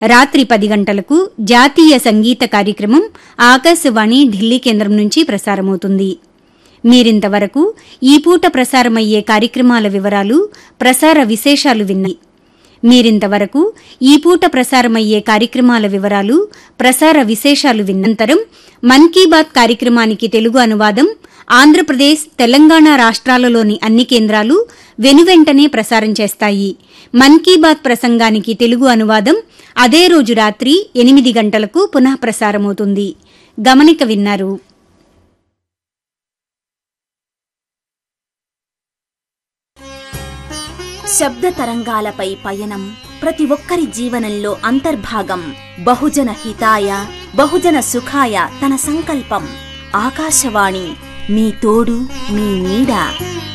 రాత్రి పది గంటలకు జాతీయ సంగీత కార్యక్రమం ఆకాశవాణి ఢిల్లీ కేంద్రం నుంచి ప్రసారమవుతుంది మీరింతవరకు ఈ పూట ప్రసారమయ్యే కార్యక్రమాల వివరాలు ప్రసార విశేషాలు విన్నాయి మీరింతవరకు ఈ పూట ప్రసారమయ్యే కార్యక్రమాల వివరాలు ప్రసార విశేషాలు విన్నంతరం మన్ కీ బాత్ కార్యక్రమానికి తెలుగు అనువాదం ఆంధ్రప్రదేశ్ తెలంగాణ రాష్ట్రాలలోని అన్ని కేంద్రాలు వెనువెంటనే ప్రసారం చేస్తాయి మన్ కీ బాత్ ప్రసంగానికి తెలుగు అనువాదం అదే రోజు రాత్రి ఎనిమిది గంటలకు పునః ప్రసారమవుతుంది గమనిక విన్నారు శబ్ద తరంగాలపై పయనం ప్రతి ఒక్కరి జీవనంలో అంతర్భాగం బహుజన హితాయ బహుజన సుఖాయ తన సంకల్పం ఆకాశవాణి మీ తోడు మీ నీడ